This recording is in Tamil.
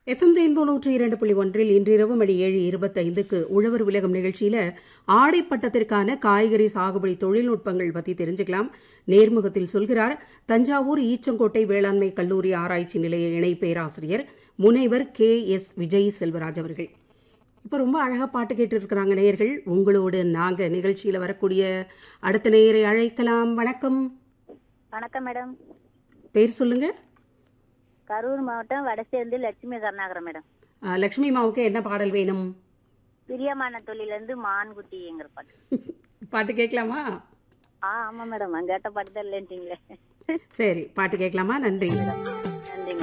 எஃப்எம் ரெயின்போ நூற்றி இரண்டு புள்ளி ஒன்றில் இன்றிரவு மணி ஏழு இருபத்தைந்துக்கு உழவர் உலகம் நிகழ்ச்சியில ஆடைப்பட்டத்திற்கான காய்கறி சாகுபடி தொழில்நுட்பங்கள் பத்தி தெரிஞ்சுக்கலாம் நேர்முகத்தில் சொல்கிறார் தஞ்சாவூர் ஈச்சங்கோட்டை வேளாண்மை கல்லூரி ஆராய்ச்சி நிலைய இணை பேராசிரியர் முனைவர் கே எஸ் விஜய் செல்வராஜ் அவர்கள் இப்போ ரொம்ப அழகாக பாட்டு கேட்டு இருக்கிறாங்க நேயர்கள் உங்களோடு நாங்கள் நிகழ்ச்சியில் வரக்கூடிய அடுத்த நேயரை அழைக்கலாம் வணக்கம் வணக்கம் மேடம் பேர் சொல்லுங்க கரூர் மாவட்டம் வடசேர்ந்து லட்சுமி கருணாகரம் மேடம் அஹ், லக்ஷ்மி மாவுக்கு என்ன பாடல் வேணும் பிரியமான தொழிலேருந்து மான்குட்டிங்கிற பாட்டு பாட்டு கேட்கலாமா ஆ ஆமாம் மேடம் அங்கே கேட்ட பாட்டு தான் இல்லைன்ட்டீங்களே சரி பாட்டு கேட்கலாமா நன்றி நன்றிங்க